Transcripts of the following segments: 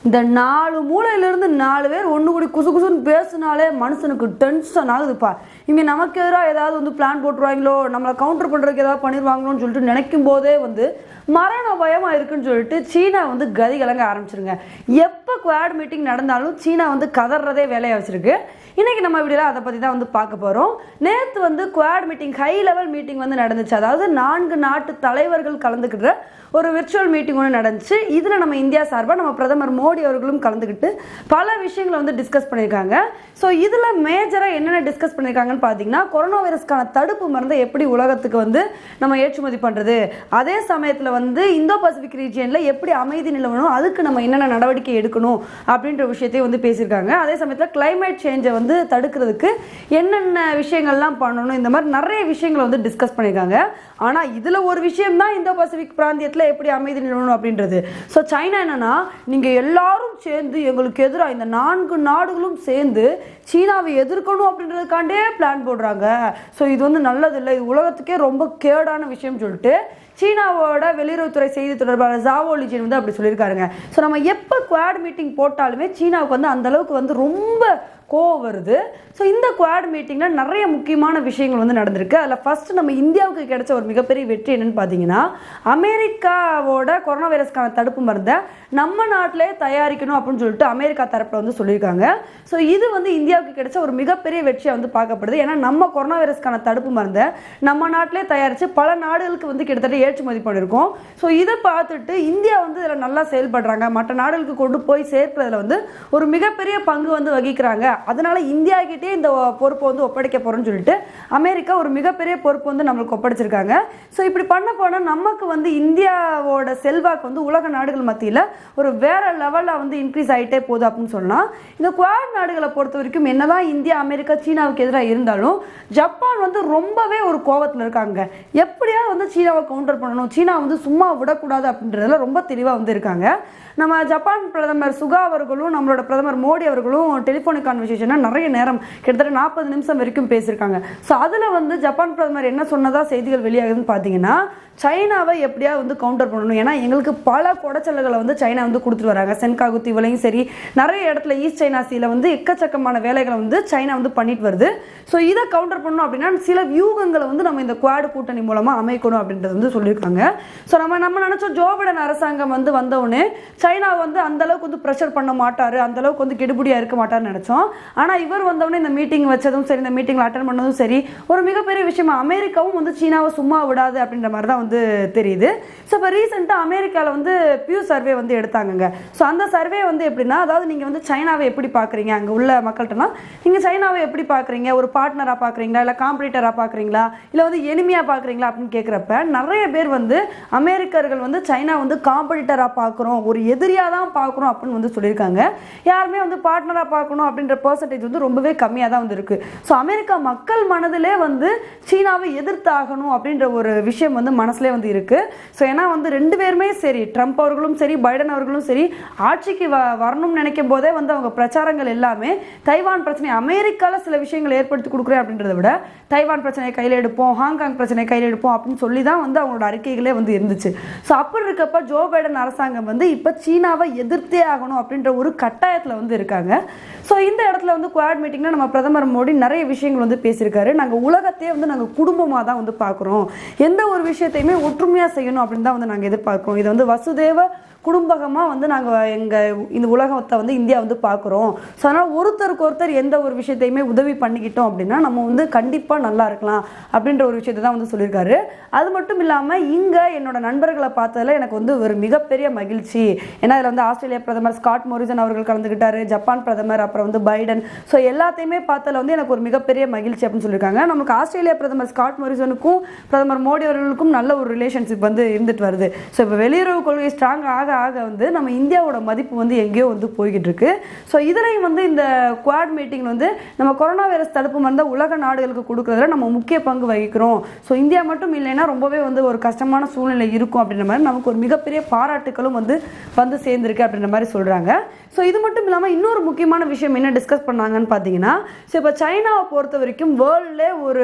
இந்த நாலு மூலையிலிருந்து நாலு பேர் ஒன்று கூடி குசு குசுன்னு பேசுனாலே மனுஷனுக்கு டென்ஷன் ஆகுதுப்பா இங்கே நமக்கு எதிராக ஏதாவது வந்து பிளான் போட்டுருவாங்களோ நம்மளை கவுண்டர் பண்ணுறதுக்கு ஏதாவது பண்ணிடுவாங்களோன்னு சொல்லிட்டு நினைக்கும் போதே வந்து மரண பயமா இருக்குன்னு சொல்லிட்டு சீனா வந்து கதி கலங்க ஆரம்பிச்சிருங்க எப்போ குவாட் மீட்டிங் நடந்தாலும் சீனா வந்து கதறதே வேலையை வச்சிருக்கு இன்னைக்கு நம்ம இப்படிலாம் அதை பற்றி தான் வந்து பார்க்க போகிறோம் நேற்று வந்து Quad meeting high level meeting வந்து நடந்துச்சு அதாவது நான்கு நாட்டு தலைவர்கள் கலந்துக்கிற ஒரு விர்ச்சுவல் மீட்டிங் ஒன்று நடந்துச்சு இதில் நம்ம இந்தியா சார்பாக நம்ம பிரதமர் மோடி அவர்களும் கலந்துக்கிட்டு பல விஷயங்களை வந்து டிஸ்கஸ் பண்ணியிருக்காங்க ஸோ இதில் மேஜராக என்னென்ன டிஸ்கஸ் பண்ணியிருக்காங்கன்னு பார்த்தீங்கன்னா கொரோனா வைரஸ்க்கான தடுப்பு மருந்தை எப்படி உலகத்துக்கு வந்து நம்ம ஏற்றுமதி பண்ணுறது அதே சமயத்தில் வந்து இந்தோ பசிபிக் ரீஜியனில் எப்படி அமைதி நிலவணும் அதுக்கு நம்ம என்னென்ன நடவடிக்கை எடுக்கணும் அப்படின்ற விஷயத்தையும் வந்து பேசியிருக்காங்க அதே சமயத்தில் climate சேஞ்சை வந்து தடுக்கிறதுக்கு என்னென்ன விஷயங்கள்லாம் பண்ணணும் இந்த மாதிரி நிறைய விஷயங்களை வந்து டிஸ்கஸ் பண்ணியிருக்காங்க ஆனால் இதில் ஒரு விஷயம் தான் இந்தோ பசிபிக் பிராந்தியத்தில் எப்படி அமைதி நிலவணும் அப்படின்றது ஸோ சைனா என்னன்னா நீங்கள் எல்லாரும் சேர்ந்து எங்களுக்கு எதிராக இந்த நான்கு நாடுகளும் சேர்ந்து சீனாவை எதிர்க்கணும் அப்படின்றதுக்காண்டே பிளான் போடுறாங்க ஸோ இது வந்து நல்லதில்லை இது உலகத்துக்கே ரொம்ப கேடான விஷயம் சொல்லிட்டு சீனாவோட வெளியுறவுத்துறை செய்தி தொடர்பாளர் ஜாவோ லிஜின் வந்து அப்படி சொல்லியிருக்காருங்க ஸோ நம்ம எப்போ குவாட் மீட்டிங் போட்டாலுமே சீனாவுக்கு வந்து அந்த அளவுக்கு வந்து ரொம்ப கோவம் வருது ஸோ இந்த குவாட் மீட்டிங்கில் நிறைய முக்கியமான விஷயங்கள் வந்து நடந்திருக்கு அதில் ஃபர்ஸ்ட் நம்ம இந்தியாவுக்கு கிடைச்ச ஒரு மிகப்பெரிய வெற்றி என்னன்னு பார்த்தீங்கன்னா அமெரிக்காவோட கொரோனா வைரஸ்க்கான தடுப்பு மருந்தை நம்ம நாட்டிலே தயாரிக்கணும் அப்படின்னு சொல்லிட்டு அமெரிக்கா தரப்பில் வந்து சொல்லியிருக்காங்க ஸோ இது வந்து இந்தியாவுக்கு கிடைச்ச ஒரு மிகப்பெரிய வெற்றியாக வந்து பார்க்கப்படுது ஏன்னா நம்ம கொரோனா வைரஸ்க்கான தடுப்பு மருந்தை நம்ம நாட்டிலே தயாரித்து பல நாடுகளுக்கு வந்து கிட்டத்தட்ட ஏற்றுமதி பண்ணியிருக்கோம் ஸோ இதை பார்த்துட்டு இந்தியா வந்து இதில் நல்லா செயல்படுறாங்க மற்ற நாடுகளுக்கு கொண்டு போய் சேர்க்கிறதுல வந்து ஒரு மிகப்பெரிய பங்கு வந்து வகிக்கிறாங்க அதனால இந்தியா கிட்டே இந்த பொறுப்பை வந்து ஒப்படைக்க போறோம்னு சொல்லிட்டு அமெரிக்கா ஒரு மிகப்பெரிய பொறுப்பு வந்து நம்மளுக்கு ஒப்படைச்சிருக்காங்க ஸோ இப்படி பண்ண போனால் நமக்கு வந்து இந்தியாவோட செல்வாக்கு வந்து உலக நாடுகள் மத்தியில் ஒரு வேற லெவலில் வந்து இன்க்ரீஸ் ஆகிட்டே போகுது அப்படின்னு சொல்லலாம் இந்த குவாட் நாடுகளை பொறுத்த வரைக்கும் என்னதான் இந்தியா அமெரிக்கா சீனாவுக்கு எதிராக இருந்தாலும் ஜப்பான் வந்து ரொம்பவே ஒரு கோவத்தில் இருக்காங்க எப்படியாவது வந்து சீனாவை கவுண்டர் பண்ணணும் சீனா வந்து சும்மா விடக்கூடாது அப்படின்றதுல ரொம்ப தெளிவாக வந்து இருக்காங்க நம்ம ஜப்பான் பிரதமர் சுகா அவர்களும் நம்மளோட பிரதமர் மோடி அவர்களும் டெலிஃபோனிக் கான்வர்சேஷனாக நிறைய நேரம் கிட்டத்தட்ட நாற்பது நிமிஷம் வரைக்கும் பேசியிருக்காங்க ஸோ அதில் வந்து ஜப்பான் பிரதமர் என்ன சொன்னதா செய்திகள் வெளியாகுதுன்னு பார்த்தீங்கன்னா சைனாவை எப்படியாவது வந்து கவுண்டர் பண்ணணும் ஏன்னா எங்களுக்கு பல குடைச்சல்களை வந்து சைனா வந்து கொடுத்துட்டு வராங்க சென்காகு தீவுலையும் சரி நிறைய இடத்துல ஈஸ்ட் சைனா சீல வந்து எக்கச்சக்கமான வேலைகளை வந்து சைனா வந்து பண்ணிட்டு வருது ஸோ இதை கவுண்டர் பண்ணணும் அப்படின்னா சில வியூகங்களை வந்து நம்ம இந்த குவாடு கூட்டணி மூலமாக அமைக்கணும் அப்படின்றது வந்து சொல்லியிருக்காங்க ஸோ நம்ம நம்ம நினச்சோம் ஜோ பிடன் அரசாங்கம் வந்து வந்தவுடனே சைனா வந்து அந்த அளவுக்கு வந்து ப்ரெஷர் பண்ண மாட்டாரு அந்த அளவுக்கு வந்து கெடுபடியாக இருக்க மாட்டாருன்னு நினச்சோம் ஆனால் இவர் வந்தவுடனே இந்த மீட்டிங் வச்சதும் சரி இந்த மீட்டிங்கில் அட்டன் பண்ணதும் சரி ஒரு மிகப்பெரிய விஷயமா அமெரிக்காவும் வந்து சீனாவை சும்மா விடாது அப்படின்ற மாதிரி தான் வந்து தெரியுது ஸோ இப்போ ரீசெண்டாக அமெரிக்காவில் வந்து பியூ சர்வே வந்து எடுத்தாங்கங்க ஸோ அந்த சர்வே வந்து எப்படின்னா அதாவது நீங்கள் வந்து சைனாவை எப்படி பார்க்குறீங்க அங்கே உள்ள மக்கள்கிட்டனா நீங்கள் சைனாவை எப்படி பார்க்குறீங்க ஒரு பார்ட்னராக பார்க்குறீங்களா இல்லை காம்படிட்டராக பார்க்குறீங்களா இல்லை வந்து எளிமையாக பார்க்குறீங்களா அப்படின்னு கேட்குறப்ப நிறைய பேர் வந்து அமெரிக்கர்கள் வந்து சைனா வந்து காம்படிட்டராக பார்க்குறோம் ஒரு எதிரியாக தான் பார்க்குறோம் அப்படின்னு வந்து சொல்லியிருக்காங்க யாருமே வந்து பார்ட்னராக பார்க்கணும் அப்படின்ற பர்சன்டேஜ் வந்து ரொம்பவே கம்மியாக தான் வந்து இருக்குது ஸோ அமெரிக்கா மக்கள் மனதிலே வந்து சீனாவை எதிர்த்தாகணும் அப்படின்ற ஒரு விஷயம் வந்து மனசுலே வந்து இருக்குது ஸோ ஏன்னா வந்து ரெண்டு பேருமே சரி ட்ரம்ப் அவர்களும் சரி பைடன் அவர்களும் சரி ஆட்சிக்கு வ வரணும்னு நினைக்கும் போதே வந்து அவங்க பிரச்சாரங்கள் எல்லாமே தைவான் பிரச்சனை அமெரிக்காவில் சில விஷயங்களை ஏற்படுத்தி கொடுக்குறேன் அப்படின்றத விட தைவான் பிரச்சனையை கையில் எடுப்போம் ஹாங்காங் பிரச்சனையை கையில் எடுப்போம் அப்படின்னு சொல்லி தான் வந்து அவங்களோட அறிக்கைகளே வந்து இருந்துச்சு ஸோ அப்படி இருக்கப்ப ஜோ பைடன் அரசாங்கம் வந்து இப்போ சீனாவை எதிர்த்தே ஆகணும் அப்படின்ற ஒரு கட்டாயத்தில் வந்து இருக்காங்க ஸோ இந்த இடத்துல வந்து குவாட் மீட்டிங்கில் நம்ம பிரதமர் மோடி நிறைய விஷயங்கள் வந்து பேசியிருக்காரு நாங்கள் உலகத்தையே வந்து நாங்கள் குடும்பமாக தான் வந்து பார்க்குறோம் எந்த ஒரு விஷயத்தையுமே ஒற்றுமையாக செய்யணும் அப்படின்னு தான் வந்து நாங்கள் எதிர்பார்க்குறோம் இது வந்து வசுதேவ குடும்பகமாக வந்து நாங்கள் எங்கள் இந்த உலகத்தை வந்து இந்தியா வந்து பார்க்குறோம் ஸோ அதனால் ஒருத்தருக்கு ஒருத்தர் எந்த ஒரு விஷயத்தையுமே உதவி பண்ணிக்கிட்டோம் அப்படின்னா நம்ம வந்து கண்டிப்பாக நல்லா இருக்கலாம் அப்படின்ற ஒரு விஷயத்தை தான் வந்து சொல்லியிருக்காரு அது மட்டும் இல்லாமல் இங்கே என்னோட நண்பர்களை பார்த்ததுல எனக்கு வந்து ஒரு மிகப்பெரிய மகிழ்ச்சி ஏன்னா இதில் வந்து ஆஸ்திரேலியா பிரதமர் ஸ்காட் மோரிசன் அவர்கள் கலந்துக்கிட்டாரு ஜப்பான் பிரதமர் அப்புறம் வந்து பைடன் ஸோ எல்லாத்தையுமே பார்த்ததுல வந்து எனக்கு ஒரு மிகப்பெரிய மகிழ்ச்சி அப்படின்னு சொல்லியிருக்காங்க நமக்கு ஆஸ்திரேலியா பிரதமர் ஸ்காட் மோரிசனுக்கும் பிரதமர் மோடி அவர்களுக்கும் நல்ல ஒரு ரிலேஷன்ஷிப் வந்து இருந்துட்டு வருது ஸோ இப்போ வெளியுறவு கொள்கை ஸ்ட்ராங் ஆக ஆக வந்து நம்ம இந்தியாவோட மதிப்பு வந்து எங்கேயோ வந்து போய்கிட்டு இருக்கு ஸோ இதுலையும் வந்து இந்த குவாட் மீட்டிங் வந்து நம்ம கொரோனா வைரஸ் தடுப்பு மருந்தை உலக நாடுகளுக்கு கொடுக்குறதுல நம்ம முக்கிய பங்கு வகிக்கிறோம் ஸோ இந்தியா மட்டும் இல்லைன்னா ரொம்பவே வந்து ஒரு கஷ்டமான சூழ்நிலை இருக்கும் அப்படின்ற மாதிரி நமக்கு ஒரு மிகப்பெரிய பாராட்டுகளும் வந்து வந்து சேர்ந்துருக்கு அப்படின்ற மாதிரி சொல்கிறாங்க ஸோ இது மட்டும் இல்லாமல் இன்னொரு முக்கியமான விஷயம் என்ன டிஸ்கஸ் பண்ணாங்கன்னு பார்த்தீங்கன்னா ஸோ இப்போ சைனாவை பொறுத்த வரைக்கும் வேர்ல்ட்லே ஒரு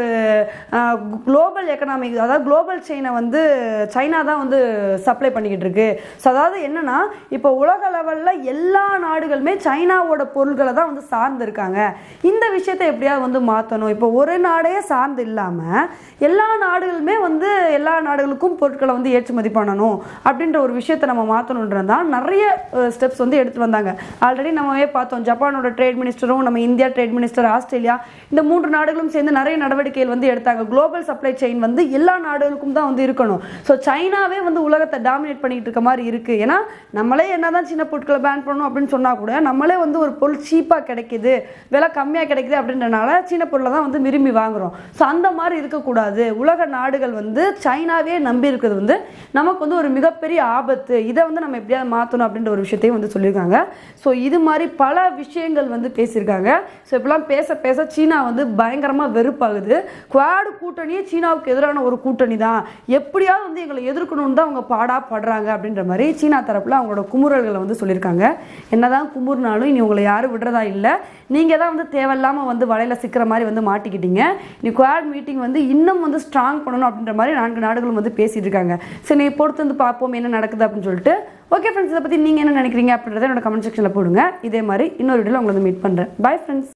குளோபல் எக்கனாமிக் அதாவது குளோபல் செயினை வந்து சைனா தான் வந்து சப்ளை பண்ணிக்கிட்டு இருக்கு ஸோ அதாவது அதாவது என்னன்னா இப்போ உலக லெவலில் எல்லா நாடுகளுமே சைனாவோட பொருட்களை தான் வந்து சார்ந்து இருக்காங்க இந்த விஷயத்தை எப்படியாவது வந்து மாற்றணும் இப்போ ஒரு நாடே சார்ந்து இல்லாமல் எல்லா நாடுகளுமே வந்து எல்லா நாடுகளுக்கும் பொருட்களை வந்து ஏற்றுமதி பண்ணணும் அப்படின்ற ஒரு விஷயத்தை நம்ம மாற்றணுன்றது தான் நிறைய ஸ்டெப்ஸ் வந்து எடுத்து வந்தாங்க ஆல்ரெடி நம்மவே பார்த்தோம் ஜப்பானோட ட்ரேட் மினிஸ்டரும் நம்ம இந்தியா ட்ரேட் மினிஸ்டர் ஆஸ்திரேலியா இந்த மூன்று நாடுகளும் சேர்ந்து நிறைய நடவடிக்கைகள் வந்து எடுத்தாங்க குளோபல் சப்ளை செயின் வந்து எல்லா நாடுகளுக்கும் தான் வந்து இருக்கணும் ஸோ சைனாவே வந்து உலகத்தை டாமினேட் பண்ணிட்டு இருக்க மாதிரி இருக்கு ஏன்னா நம்மளே என்னதான் சின்ன பொருட்களை பேன் பண்ணணும் அப்படின்னு சொன்னா கூட நம்மளே வந்து ஒரு பொருள் சீப்பாக கிடைக்குது விலை கம்மியாக கிடைக்குது அப்படின்றனால சீன பொருளை தான் வந்து விரும்பி வாங்குறோம் ஸோ அந்த மாதிரி இருக்கக்கூடாது உலக நாடுகள் வந்து சைனாவே நம்பி இருக்கிறது வந்து நமக்கு வந்து ஒரு மிகப்பெரிய ஆபத்து இதை வந்து நம்ம எப்படியாவது மாற்றணும் அப்படின்ற ஒரு விஷயத்தையும் வந்து சொல்லியிருக்காங்க ஸோ இது மாதிரி பல விஷயங்கள் வந்து பேசியிருக்காங்க ஸோ இப்படிலாம் பேச பேச சீனா வந்து பயங்கரமாக வெறுப்பாகுது குவாடு கூட்டணியே சீனாவுக்கு எதிரான ஒரு கூட்டணி தான் எப்படியாவது வந்து எங்களை எதிர்க்கணும்னு தான் அவங்க பாடா படுறாங்க அப்படின்ற மாதிரி சீனா தரப்பில் அவங்களோட குமுறல்களை வந்து சொல்லியிருக்காங்க என்னதான் குமுறினாலும் இனி உங்களை யாரும் விடுறதா இல்லை நீங்கள் தான் வந்து தேவையில்லாமல் வந்து வலையில் சிக்கிற மாதிரி வந்து மாட்டிக்கிட்டீங்க நீ குவாட் மீட்டிங் வந்து இன்னும் வந்து ஸ்ட்ராங் பண்ணணும் அப்படின்ற மாதிரி நான்கு நாடுகளும் வந்து பேசிட்டு இருக்காங்க சரி நீ பொறுத்து வந்து பார்ப்போம் என்ன நடக்குது அப்படின்னு சொல்லிட்டு ஓகே ஃப்ரெண்ட்ஸ் இதை பற்றி நீங்கள் என்ன நினைக்கிறீங்க அப்படின்றத என்னோட கமெண்ட் செக்ஷனில் போடுங்க இதே மாதிரி இன்னொரு வீடியோவில் உங்களை வந்து மீட் பண்ணுறேன் பை ஃப்ரெண்ட்ஸ்